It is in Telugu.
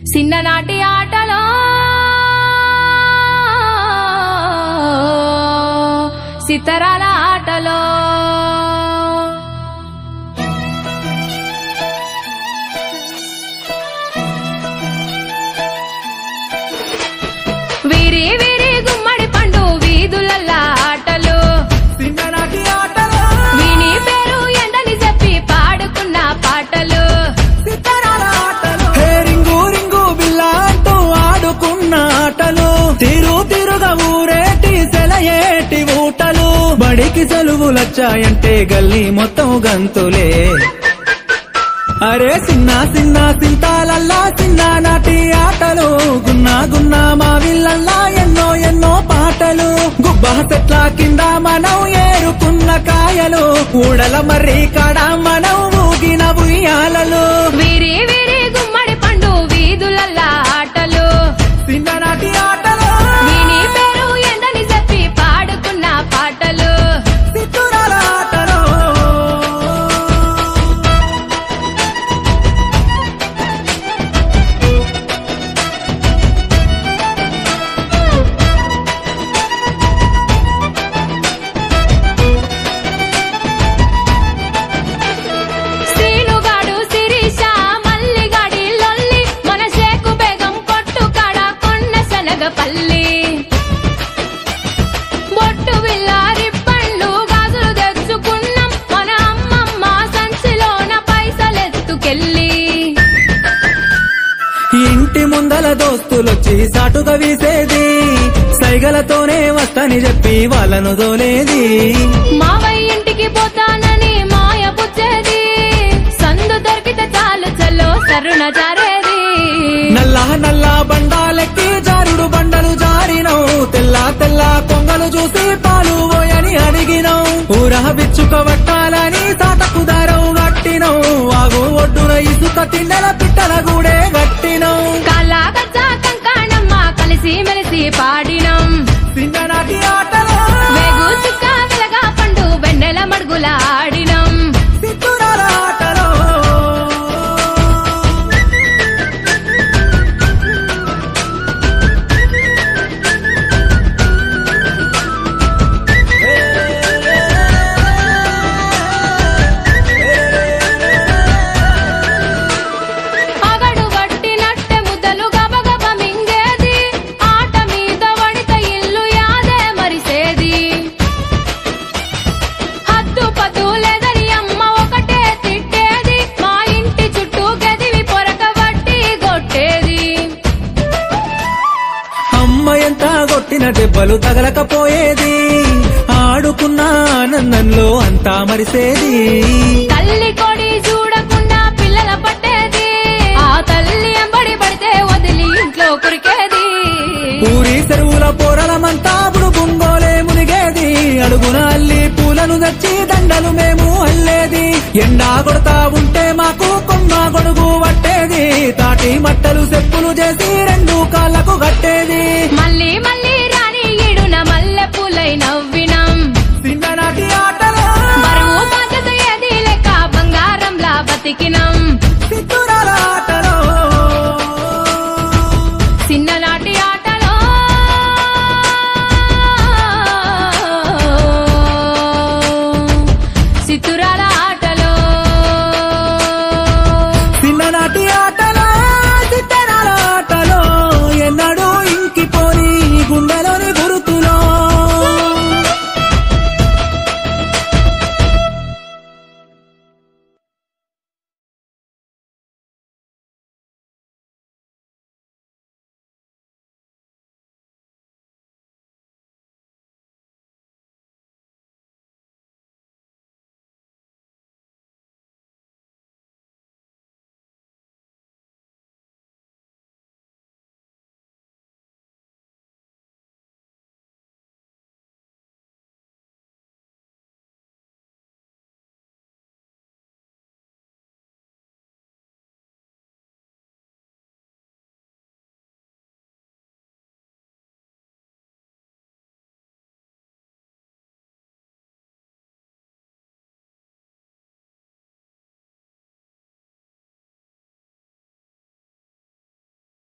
చిన్ననాటి ఆటలో సితరాల ఆటలో వీరి వీరి గుమ్మడి పండు వీధులల్లా ఆటలు చిన్ననాటి ఆటలో విని పేరు ఎండని చెప్పి పాడుకున్న పాటలు సితారాల ఆటలు హే రింగు రింగు బిల్ల అంటూ ఆడుకున్న ఆటలు తిరు తిరుగా ఊరేటి సెలయేటి ఊటలు బడికి సెలవులొచ్చాయంటే గల్లీ మొత్తం గంతులే అరే చిన్న చిన్న సింతాలల్లా చిన్న నాటి ఆటలు గున్నా గున్నా మా విల్లల్లా ఎన్నో ఎన్నో పాటలు గుబ్బా చెట్ల కింద మనం ఏరుకున్న కాయలు ఊడల మర్రి కాడ మనం ఊగిన ఉయ్యాలలు వీరి వీరి గుమ్మడి పండు వీధులల్లా ఆటలు చిన్ననాటి ఆటలు విని పేరు ఎండని చెప్పి పాడుకున్న పాటలు సిద్ధురాల ఆటలు సీనుగాడు శిరీష మల్లిగాడి లొల్లి మన షేకు బేగం కొట్టు కాడ కొన్న శనగపల్లి బొట్టు బిల్లారి పండ్లు గాజులు తెచ్చుకున్నాం మన అమ్మమ్మ సంచిలోన పైసలెత్తుకెళ్ళి ఇంటి ముందల దోస్తులొచ్చి సాటుగా వీసేది సైగలతోనే వస్తని చెప్పి వాళ్ళను దోలేది మావయ్య ఇంటికి పోతానని మాయ పుచ్చేది సందు దొరికితే చాలు చల్లో సరున జారేది నల్ల నల్ల బండాలెక్కి జారుడు బండలు జారినవు తెల్ల తెల్ల కొంగలు చూసి పాలు పోయని అడిగినవు ఊర బిచ్చుక పట్టాలని సాటకు దారవు గట్టినవు వాగు ఒడ్డున ఇసుక తిన్నెల పిట్టల గూడే గట్టినవు కల్లా కచ్చా కంకాణమ్మ కలిసి మెలిసి పాడినం చిన్ననాటి ఆటలో వేగు చుక్క వెలగా పండు వెన్నెల మడుగుల ఆడినం సిద్ధురాల ఆటలో అగడు వట్టినట్టె ముద్దలు గబగబ మింగేది ఆట మీద వడిత ఇల్లు యాదే మరిసేది హద్దు పద్దు లేదని అమ్మ ఒకటే తిట్టేది మా ఇంటి చుట్టూ గదివి పొరక వట్టి కొట్టేది అమ్మ ఎంత కొట్టిన దెబ్బలు తగలకపోయేది ఆడుకున్న ఆనందంలో అంతా మరిసేది తల్లి కొడి చూడకుండా పిల్లల పట్టేది ఆ తల్లి ఎంబడి పడితే వదిలి ఇంట్లో కురికేది ఊరి చెరువుల పోరలమంతా బుడుగుంగోలే మునిగేది అడుగున అల్లి పూలను తెచ్చి దండలు మేము అల్లేది ఎండా కొడతా ఉంటే మాకు కొమ్మ గొడుగు పట్టేది తాటి మట్టలు చెప్పులు చేసి రెండు కాళ్ళకు కట్టేది మళ్ళీ మళ్ళీ రాని ఈడున మల్లె పూలై నవ్వినం చిన్ననాటి ఆటలో బరువు బాధ్యత ఏది లెక్క బంగారంలా బతికినం సిద్ధురాల ఆటలో చిన్ననాటి ఆటలో సితురాల ఆట